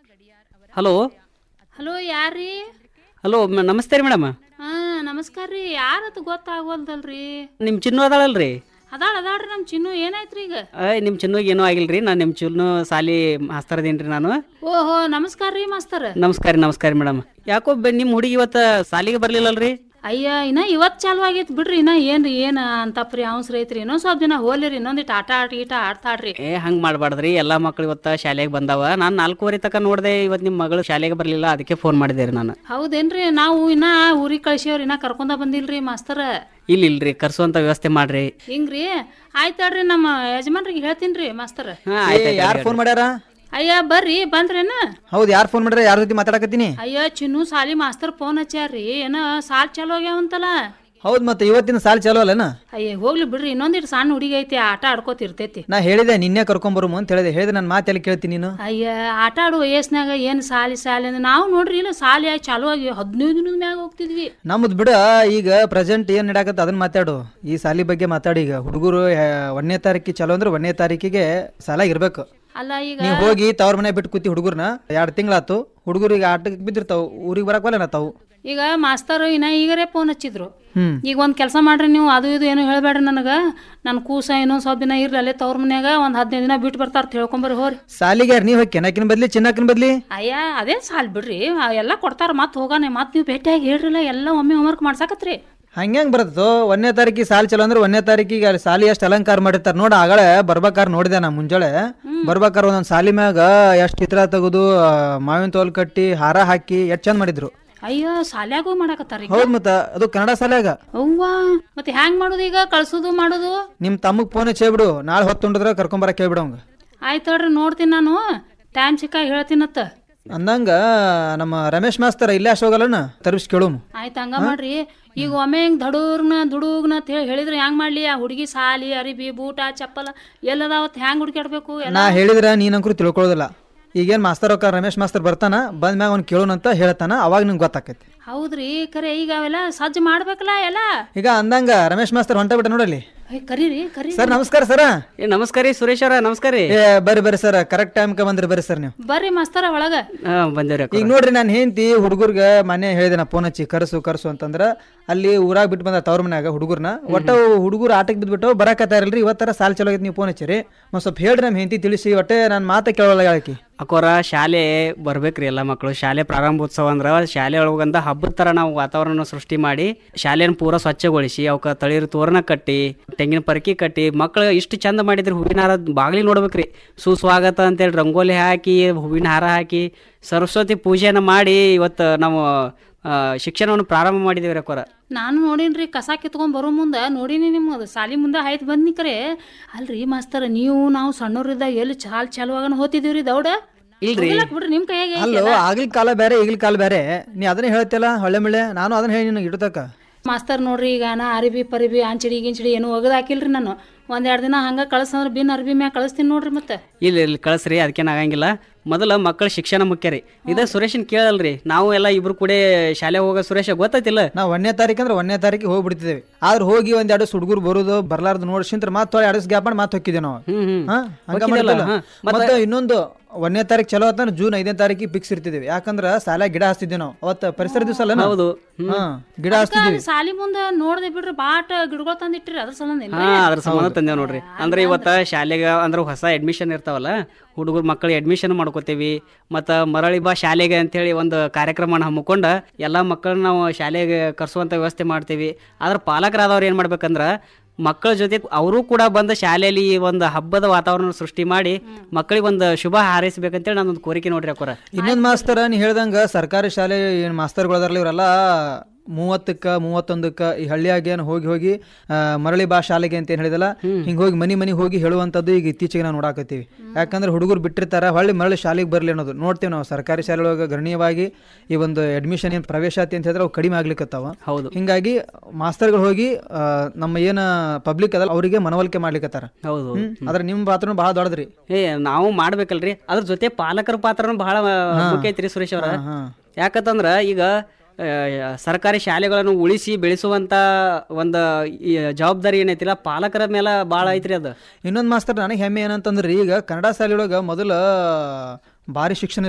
Hello hello ಯಾರ್ರೀ hello ಮ- ನಮಸ್ತೆ ರೀ ಮೇಡಮ್ ಹಾ ನಮಸ್ಕಾರ ರೀ ಯಾರತ್ ಗೊತ್ತಾಗೋಲ್ದಲ್ರಿ ನಿಮ್ಮ ಚಿನ್ನು ಅದಾಳಲ್ರಿ ಅದಾಳ ಅದಾಳ್ರಿ ನಮ್ ಚಿನ್ನು ಏನಾಯ್ತ್ರಿ ಈಗ ಅಯ್ ನಿಮ್ಮ ಚಿನ್ನುಗೆ ಏನೂ ಆಗಿಲ್ಲ ರೀ ನಾನು ನಿಮ್ಮ ಚಿನ್ನು ಸಾಲಿ ಮಾಸ್ತರದೀನಿ ರೀ ನಾನು ಓಹೋ ನಮಸ್ಕಾರ ರೀ ಮಾಸ್ತರ್ ನಮಸ್ಕಾರ ರೀ ನಮಸ್ಕಾರ ಮೇಡಮ್ ಯಾಕೋ ಬೆ ನಿಮ್ಮ ಹುಡುಗಿ ಇವತ್ತು ಸಾಲಿಗೆ ಬರಲಿಲ್ಲಲ್ರಿ ಅಯ್ಯ ಇನ್ನ ಇವತ್ ಚಾಲು ಆಗೈತ್ ಬಿಡ್ರಿ ಇನ್ನ ಏನ್ರಿ ಏನ್ ಅಂತಪ್ರಿ ಅವಸರ ಐತ್ರಿ ಇನ್ನೊಂದ್ ಸ್ವಲ್ಪ ದಿನ ಹೋಲಿರಿ ಇನ್ನೊಂದಿಟ್ಟು ಆಟ ಆಟ ಗೀಟ ಆಡ್ತಾಡ್ರಿ ಏ ಹಂಗೆ ಮಾಡಬಾರ್ದ್ರಿ ಎಲ್ಲ ಮಕ್ಳು ಇವತ್ತು ಶಾಲೆಗೆ ಬಂದಾವ ನಾನು ನಾಲ್ಕೂವರೆ ತನಕ ನೋಡಿದೆ ಇವತ್ತು ನಿಮ್ಮ ಮಗಳು ಶಾಲೆಗೆ ಬರಲಿಲ್ಲ ಅದಕ್ಕೆ ಫೋನ್ ಮಾಡಿದೆ ರೀ ನಾನು ಹೌದೇನ್ರಿ ನಾವು ಇನ್ನ ಊರಿಗೆ ಕಳ್ಸಿವ್ರಿ ಇನ್ನ ಕರ್ಕೊಂಡ ಬಂದಿಲ್ರಿ ಮಾಸ್ತರ ಇಲ್ಲ ಇಲ್ರಿ ಕರ್ಸುವಂಥ ವ್ಯವಸ್ಥೆ ಮಾಡ್ರಿ ಹಿಂಗ್ರಿ ಆಯ್ತಾಳ್ರಿ ನಮ್ಮ ಯಜಮಾನ್ರಿಗೆ ಹೇಳ್ತೀನ್ರಿ ಮಾಸ್ತರ್ ಹಾಂ ಆಯ್ತು ಯಾರು ಫೋನ್ ಮಾಡ್ಯಾರ ಅಯ್ಯ ಬರ್ರಿ ಬಂದ್ರೇನ ಹೌದು ಯಾರು ಫೋನ್ ಮಾಡ್ಯಾರ ಯಾರ ಜೊತೆ ಮಾತಾಡಕತ್ತೀನಿ ಅಯ್ಯ ಚಿನ್ನು ಸಾಲಿ ಮಾಸ್ತರ್ ಫೋನ್ ಹಚ್ಚಾರ್ರಿ ಏನ ಸಾಲ್ ಚಾಲು ಆಗ್ಯಾವಂತಲ್ಲ ಹೌದು ಮತ್ತೆ ಇವತ್ತಿನ ಸಾಲ್ ಚಾಲೋ ಅಲ್ಲನ ಅಯ್ಯ ಹೋಗ್ಲಿ ಬಿಡ್ರಿ ಇನ್ನೊಂದಿಟ್ಟು ಸಣ್ಣ ಹುಡುಗಿ ಐತಿ ಆಟ ಆಡ್ಕೋತಿರ್ತೈತಿ ನಾ ಹೇಳಿದೆ ನಿನ್ನೆ ಕರ್ಕೊಂಬರುಮು ಅಂತ ಹೇಳಿದೆ ಹೇಳಿದೆ ನನ್ನ ಮಾತೆಲ್ಲ ಕೇಳ್ತೀನಿ ನೀನು ಅಯ್ಯ ಆಟ ಆಡೋ ವಯಸ್ಸಿನಾಗ ಏನು ಸಾಲಿ ಸಾಲಿ ಅಂದ್ರೆ ನಾವು ನೋಡ್ರಿ ಇಲ್ಲ ಸಾಲಿ ಆಗಿ ಚಾಲು ಆಗಿ ಹದಿನೈದು ದಿನದ ಮ್ಯಾಗ ಹೋಗ್ತಿದ್ವಿ ನಮ್ಮದು ಬಿಡ ಈಗ ಪ್ರೆಸೆಂಟ್ ಏನು ನಡಾಕತ್ತ ಅದನ್ನ ಮಾತಾಡು ಈ ಸಾಲಿ ಬಗ್ಗೆ ಮಾತಾಡಿ ಈಗ ಹುಡುಗರು ಒಂದನೇ ತಾರೀಕಿಗೆ ಚಲೋ ಅಂದ್ರೆ ಒಂದನೇ ತಾರೀಕಿಗೆ ಸಾಲ ಇರ್ಬೇಕು ಅಲ್ಲ ಈಗ ನೀವು ಹೋಗಿ ತವ್ರ ಮನೆ ಬಿಟ್ಟು ಕೂತಿ ಹುಡುಗರ್ನ ಎರಡು ತಿಂಗಳಾತು ಹುಡುಗರಿಗೆ ಆಟಕ್ಕೆ ಬಿದ್ದಿರ್ತಾವು ಊರಿಗೆ ಬರಕ್ ತಾವು ಈಗ ಮಾಸ್ತರ್ ಇನ್ನ ಈಗರೇ ಫೋನ್ ಹಚ್ಚಿದ್ರು ಹ್ಮ್ ಈಗ ಒಂದ್ ಕೆಲಸ ಮಾಡ್ರಿ ನೀವು ಅದು ಇದು ಏನು ಹೇಳ್ಬೇಡ್ರಿ ನನಗ ನನ್ನ ಕೂಸ ಇನ್ನೊಂದ್ ಸ್ವಲ್ಪ ದಿನ ಇರ್ಲಿ ಅಲ್ಲೇ ತವ್ರ ಮನ್ಯಾಗ ಒಂದ್ ಹದಿನೈದು ದಿನ ಬಿಟ್ಟು ಬರ್ತಾರ ತಿಳ್ಕೊಂಬರ್ರಿ ಹೋರಿ ಸಾಲಿಗೆ ಯಾರು ನೀವು ಕೆನಕಿನ ಬದ್ಲಿ ಚಿನ್ನಕಿನ ಬದ್ಲಿ ಅಯ್ಯ ಅದೇ ಸಾಲ್ ಬಿಡ್ರಿ ಆ ಎಲ್ಲ ಕೊಡ್ತಾರ ಮತ್ ಹೋಗಾನೆ ಮತ್ ನೀವು ಭೇಟಿಯಾಗಿ ಹೇಳ್ರಿಲ್ಲ ಎಲ್ಲ ಒಮ್ಮೆ ಹೋಮ್ವರ್ಕ್ ಮಾಡ್ಸಾಕತ್ರಿ ಹಂಗ್ಯಾಂಗ್ ಬರ್ತದೋ ಒಂದನೇ ತಾರೀಕಿಗೆ ಸಾಲ್ ಚಲೋ ಅಂದ್ರೆ ಒಂದನೇ ತಾರೀಕಿಗೆ ಅಲ್ಲಿ ಸಾಲಿ ಎಷ್ಟು ಅಲಂಕಾರ ಮಾಡಿರ್ತಾರೆ ನೋಡ ಆಗಳೇ ಬರ್ಬೇಕಾರ್ ನೋಡಿದೆ ನಾ ಮುಂಜಾನೆ ಬರ್ಬೇಕಾರ್ ಒಂದೊಂದ್ ಸಾಲಿ ಮ್ಯಾಗ ಎಷ್ಟು ಚಿತ್ರ ತೆಗೆದು ಆ, ಮಾವಿನ ತೋಲ್ ಕಟ್ಟಿ ಹಾರ ಹಾಕಿ ಎಷ್ಟು ಚಂದ ಮಾಡಿದ್ರು ಅಯ್ಯ ಸಾಲ್ಯಾಗೂ ಮಾಡಾಕತ್ತಾರ ಈಗ ಹೌದ್ ಮತ್ತ ಅದು ಕನ್ನಡ ಸಾಲ್ಯಾಗ ಅವ್ವ ಮತ್ತೆ ಹ್ಯಾಂಗ್ ಮಾಡೋದು ಈಗ ಕಳ್ಸೋದು ಮಾಡೋದು ನಿಮ್ ತಮ್ಮಗ್ ಫೋನ್ ಹಚ್ಚೇಬಿಡು ನಾಳೆ ಹೊತ್ತುಂಡಿದ್ರೆ ಕರ್ಕೊಂಬರಕ್ ಹೇಳ್ಬಿಡು ಅವಂಗ ಆಯ್ತು ಹೇಳ್ರಿ ನೋಡ್ತೀನಿ ನಾನು ಟೈಮ್ ಸಿಕ್ಕಾಗ ಹೇಳ್ತೀನತ್ತ ಅಂದಂಗ ನಮ್ಮ ರಮೇಶ್ ಮಾಸ್ತರ್ ಇಲ್ಲೇ ಅಷ್ಟು ಹೋಗಲ್ಲನ ತರ್ಬಿಸ್ ಕೇಳುಮ್ ಆಯ್ತು ಹಂಗ ಮಾಡ್ರಿ ಈಗ ಒಮ್ಮೆ ಹಿಂಗ್ ದಡುರ್ನ ದುಡುಗ್ನ ಅಂತ ಹೇಳಿ ಹೇಳಿದ್ರೆ ಹೆಂಗ್ ಮಾಡ್ಲಿ ಆ ಹುಡುಗಿ ಸಾಲಿ ಅರಿಬಿ ಬೂಟ ಚಪ್ಪಲ ಎಲ್ಲದಾವತ್ ಹ್ಯಾಂಗ್ ಹುಡುಕಾಡ್ಬೇಕು ಎಲ್ಲ ನಾ ಹೇಳಿದ್ರ ನೀನಂಕರು ತಿಳ್ಕೊಳ್ಳೋದಿಲ್ಲ ಈಗೇನ್ ಮಾಸ್ತರ್ ಅಕ್ಕ ರಮೇಶ್ ಮಾಸ್ತರ್ ಬರ್ತಾನ ಬಂದ ಮ್ಯಾಗ ಅವ್ನು ಕೇಳೋಣಂತ ಹೇಳ್ತಾನ ಅವಾಗ ನಿಂಗೆ ಗೊತ್ತಾಕೈತಿ ಹೌದ್ರಿ ಖರೆ ಈಗ ಅವೆಲ್ಲ ಸಜ್ಜು ಮಾಡ್ಬೇಕಲ್ಲ ಎಲ್ಲ ಈಗ ಅಂದಂಗ ರಮೇಶ್ ಮಾಸ್ತರ್ ಹೊಂಟ ಬಿಟ್ಟ ನೋಡಲ್ಲಿ ಏ, ಕರೀರಿ ಕರಿ ಸರ್ ನಮಸ್ಕಾರ ಸರ ಏ ನಮಸ್ಕಾರ ರೀ ಸುರೇಶ್ ಅವರ ನಮಸ್ಕಾರ ರೀ ಏ ಬರ್ರಿ ಬರ್ರಿ ಸರ್ ಕರೆಕ್ಟ್ ಟೈಮ್ಗೆ ಬಂದ್ರಿ ಬರ್ರಿ ಸರ್ ನೀವು ಬರ್ರಿ ಮಸ್ತರ ಒಳಗ ಹಾಂ ಬಂದೇವ್ರಿ ಈಗ ನೋಡ್ರಿ ನಾನು ಹೆಂಡತಿ ಹುಡುಗರ್ಗೆ ಮನೆ ಹೇಳಿದೆ ನಾ ಫೋನ್ ಹಚ್ಚಿ ಕರ್ಸು ಕರ್ಸು ಅಂತಂದ್ರ ಅಲ್ಲಿ ಊರಾಗ ಬಿಟ್ಟು ಬಂದ ತವ್ರ ಮನ್ಯಾಗ ಹುಡುಗರ್ನ ಒಟ್ಟ ಹುಡುಗರು ಆಟಕ್ಕೆ ಬಿದ್ಬಿಟ್ಟು ಬರಾಕತ್ತಾರಲ್ರಿ ಇವತ್ತರ ಸಾಲ್ ಚಲೋ ಆಗೈತೆ ನೀವು ಫೋನ್ ಹಚ್ಚಿರಿ ಮತ್ತೆ ಸ್ವಲ್ಪ ಹೇಳ್ರಿ ನಮ್ಮ ಹೆಂಡತಿ ತಿಳಿಸಿ ಒಟ್ಟೆ ನಾನು ಮಾತ ಕೇಳೋಲ್ಲ ಹೇಳಕಿ ಅಕ್ಕೋರ ಶಾಲೆ ಬರ್ಬೇಕ್ರಿ ಎಲ್ಲ ಮಕ್ಕಳು ಶಾಲೆ ಪ್ರಾರಂಭೋತ್ಸವ ಅಂದ್ರೆ ಶಾಲೆ ಒಳಗಂದ ಹಬ್ಬದ ಥರ ನಾವು ವಾತಾವರಣ ಸೃಷ್ಟಿ ಮಾಡಿ ಶಾಲೆಯನ್ನು ಪೂರ ಸ್ವಚ್ಛಗೊಳಿಸಿ ಅವಕ್ಕೆ ತಳಿರು ತೋರಣ ಕಟ್ಟಿ ತೆಂಗಿನ ಪರಕಿ ಕಟ್ಟಿ ಮಕ್ಕಳು ಇಷ್ಟು ಚಂದ ಮಾಡಿದ್ರು ಹೂವಿನ ಹಾರ ಬಾಗಿಲಿ ನೋಡ್ಬೇಕ್ರಿ ಸುಸ್ವಾಗತ ಅಂತೇಳಿ ರಂಗೋಲಿ ಹಾಕಿ ಹೂವಿನ ಹಾರ ಹಾಕಿ ಸರಸ್ವತಿ ಪೂಜೆನ ಮಾಡಿ ಇವತ್ತು ನಾವು ಆ, ಶಿಕ್ಷಣವನ್ನು ಪ್ರಾರಂಭ ಮಾಡಿದ್ದೇವೆ ರೀ ಅಕ್ಕೋರ ನಾನು ನೋಡೀನ್ರಿ ಕಸ ಕಿತ್ಕೊಂಡ್ ಬರೋ ಮುಂದ ನೋಡೀನಿ ನಿಮ್ಮದು ಸಾಲಿ ಮುಂದೆ ಆಯ್ತು ಬಂದ್ನಿ ಕರೆ ಅಲ್ರಿ ಮಾಸ್ತರ ನೀವು ನಾವು ಸಣ್ಣವ್ರಿದ್ದಾಗ ಎಲ್ಲಿ ಚಾಲ್ ಚಾಲುವಾಗನ ಹೋತಿದೀವ್ರಿ ದೌಡ ಇಲ್ರಿ ಹೋಗ್ಲಾಕ್ ಬಿಡ್ರಿ ನಿಮ್ ಕೈಯಾಗ ಐತಿ. ಅಲ್ಲೋ ಆಗ್ಲಿ ಕಾಲ ಬೇರೆ ಈಗಿನ ಕಾಲ ಬೇರೆ ನೀ ಅದನ್ನ ಹೇಳ್ತಿಲ್ಲ ಹೊಳ್ಳೆ ಮಿಳ್ಳೆ ನಾನು ಅದನ್ನ ಹೇಳಿ ನಿನಗೆ ಇಡ್ತಕ್ಕ ಮಾಸ್ತರ್ ನೋಡ್ರಿ ಈಗ ನಾ ಅರಿಬಿ ಪರಿಬಿ ಅಂಚಡಿ ಗಿಂಚಡಿ ಏನು ಒಗದ್ ಹಾಕಿಲ್ರಿ ನಾನು ಒಂದೆರಡು ದಿನ ಹಂಗ ಕಳ್ಸಂದ್ರ ಬಿನ್ ಅರ್ಬಿ ಮ್ಯಾಗ ಕಳಿಸ್ತೀನಿ ನೋಡ್ರಿ ಮತ್ತೆ ಇಲ್ಲ ಇಲ್ಲಿ ಕಳಿಸ್ರಿ ಅದಕ್ಕೇನು ಆಗಂಗಿಲ್ಲ ಮೊದಲ ಮಕ್ಕಳ ಶಿಕ್ಷಣ ಮುಖ್ಯ ರೀ ಇದೇ ಸುರೇಶನ್ ಕೇಳಲ್ರಿ ನಾವು ಎಲ್ಲ ಇಬ್ರು ಕೂಡ ಶಾಲೆ ಹೋಗೋ ಸುರೇಶ ಗೊತ್ತೈತಿಲ್ಲ ನಾವು ಒಂದನೇ ತಾರೀಕು ಅಂದ್ರೆ ಒಂದನೇ ತಾರೀಕಿಗೆ ಹೋಗ್ಬಿಡ್ತಿದ್ದೇವೆ ಆದ್ರೆ ಹೋಗಿ ಒಂದ್ ಎರಡು ಹುಡುಗರು ಬರೋದು ಬರ್ಲಾರ್ದು ನೋಡ್ಸಿಂತ್ರ ಮತ್ತೆ ಎರಡು ಗ್ಯಾಪ್ ಮಾಡಿ ಮತ್ತೆ ಹೋಗಿದ್ದೇವೆ ನಾವು ಹ್ಮ್ ಹ್ಮ್ ಹಾ ಹಂಗ ಹೋಗಿದ್ದಲ್ಲ, ಮಾಡಿದ್ದಲ್ಲ. ಹಾ. ಮತ್ತೆ ಇನ್ನೊಂದು ಒಂದನೇ ತಾರೀಕು ಚಲೋ ಆತಂದ್ರೆ ಜೂನ್ ಐದನೇ ತಾರೀಕಿಗೆ ಫಿಕ್ಸ್ ಇರ್ತಿದ್ದೇವೆ ಯಾಕಂದ್ರ ಸಾಲ ಗಿಡ ಹಚ್ತಿದ್ದೇವೆ ನಾವು ಅವತ್ತ ಪರಿಸರ ದಿವಸ ಅಲ್ಲ ಹೌದು ಹಾ ಗಿಡ ಹಚ್ತಿದ್ದೀವಿ ಅಲ್ಲಿ ಸಾಲಿ ಮುಂದ ನೋಡ್ದೆ ಬಿಡ್ರಿ ಬಾಟ ಗಿಡಗಳು ತಂದಿಟ್ರಿ ಅದ್ರ ಸಲಂದ ಹಾ ಅದ್ರ ಸಂಬಂಧ ತಂದೇವ್ ನೋಡ್ರಿ ಅಂದ್ರೆ ಇವತ್ತ ಶಾಲೆಗೆ ಅಂದ್ರೆ ಹೊಸ ಅಡ್ಮಿಷನ್ ಇರ್ತಾವಲ್ಲ ಹುಡುಗರು ಮಕ್ಕಳಿಗೆ ಅಡ್ಮಿಷನ್ ಮಾಡ್ಕೋತೀವಿ ಮತ್ತು ಮರಳಿ ಬಾ ಶಾಲೆಗೆ ಅಂತೇಳಿ ಒಂದು ಕಾರ್ಯಕ್ರಮನ ಹಮ್ಮಿಕೊಂಡ ಎಲ್ಲ ಮಕ್ಕಳನ್ನ ನಾವು ಶಾಲೆಗೆ ಕರ್ಸುವಂಥ ವ್ಯವಸ್ಥೆ ಮಾಡ್ತೀವಿ ಆದ್ರೆ ಪಾಲಕರಾದವ್ರು ಏನು ಮಾಡ್ಬೇಕಂದ್ರ ಮಕ್ಕಳ ಜೊತೆ ಅವರು ಕೂಡ ಬಂದು ಶಾಲೆಯಲ್ಲಿ ಈ ಒಂದು ಹಬ್ಬದ ವಾತಾವರಣ ಸೃಷ್ಟಿ ಮಾಡಿ ಮಕ್ಕಳಿಗೆ ಒಂದು ಶುಭ ಹಾರೈಸ್ಬೇಕಂತೇಳಿ ನಾನೊಂದು ಕೋರಿಕೆ ನೋಡ್ರಿ ಅಕ್ಕೋರ ಇನ್ನೊಂದು ಮಾಸ್ತರ ನೀ ಹೇಳ್ದಂಗ ಸರ್ಕಾರಿ ಶಾಲೆ ಏನು ಮಾಸ್ತರ್ಗಳದಾರಲ್ಲ ಇವರೆಲ್ಲ ಮೂವತ್ತಕ್ಕ ಮೂವತ್ತೊಂದಕ್ಕ ಈ ಹಳ್ಳಿಯಾಗ ಏನು ಹೋಗಿ ಹೋಗಿ ಆ, ಮರಳಿ ಬಾ ಶಾಲೆಗೆ ಅಂತ ಏನು ಹೇಳಿದಲ್ಲ ಹಿಂಗೆ ಹೋಗಿ ಮನಿ ಮನಿ ಹೋಗಿ ಹೇಳುವಂಥದ್ದು ಈಗ ಇತ್ತೀಚೆಗೆ ನಾವು ನೋಡಾಕತ್ತೀವಿ ಯಾಕಂದ್ರೆ ಹುಡುಗರು ಬಿಟ್ಟಿರ್ತಾರ ಹೊಳ್ಳಿ ಮರಳಿ ಶಾಲೆಗೆ ಬರಲಿ ಅನ್ನೋದು ನೋಡ್ತೀವಿ ನಾವು ಸರ್ಕಾರಿ ಶಾಲೆ ಒಳಗೆ ಗಣನೀಯವಾಗಿ ಈ ಒಂದು ಅಡ್ಮಿಷನ್ ಏನು ಪ್ರವೇಶಾತಿ ಅಂತ ಹೇಳಿದ್ರೆ ಅವು ಕಡಿಮೆ ಆಗ್ಲಿಕ್ಕತ್ತಾವ ಹೌದು ಹಿಂಗಾಗಿ ಮಾಸ್ತರ್ಗಳು ಹೋಗಿ ಆ, ನಮ್ಮ ಏನು ಪಬ್ಲಿಕ್ ಅದಲ್ಲ ಅವರಿಗೆ ಮನವೊಲಿಕೆ ಮಾಡ್ಲಿಕ್ಕತ್ತಾರ ಹೌದು ಹ್ಮ್ ಅದ್ರ ನಿಮ್ಮ ಪಾತ್ರನೂ ಭಾಳ ದೊಡ್ಡದ್ರಿ ಏ ನಾವು ಮಾಡ್ಬೇಕಲ್ರಿ ಅದ್ರ ಜೊತೆ ಪಾಲಕರ ಪಾತ್ರನೂ ಬಹಳ ಮುಖ್ಯ ಐತ್ರಿ ಸುರೇಶ್ ಅವರ ಹಾ ಯಾಕಂತಂದ್ರ ಈಗ ಆ, ಸರ್ಕಾರಿ ಶಾಲೆಗಳನ್ನು ಉಳಿಸಿ ಬೆಳೆಸುವಂತ ಒಂದು ಈ ಜವಾಬ್ದಾರಿ ಏನೈತಿಲ್ಲ ಪಾಲಕರ ಮೇಲೆ ಭಾಳ ಐತ್ರಿ ಅದು ಇನ್ನೊಂದು ಮಾಸ್ತರ್ ನನಗೆ ಹೆಮ್ಮೆ ಏನಂತಂದ್ರೆ ಈಗ ಕನ್ನಡ ಶಾಲೆ ಒಳಗೆ ಮೊದಲ ಭಾರಿ ಶಿಕ್ಷಣ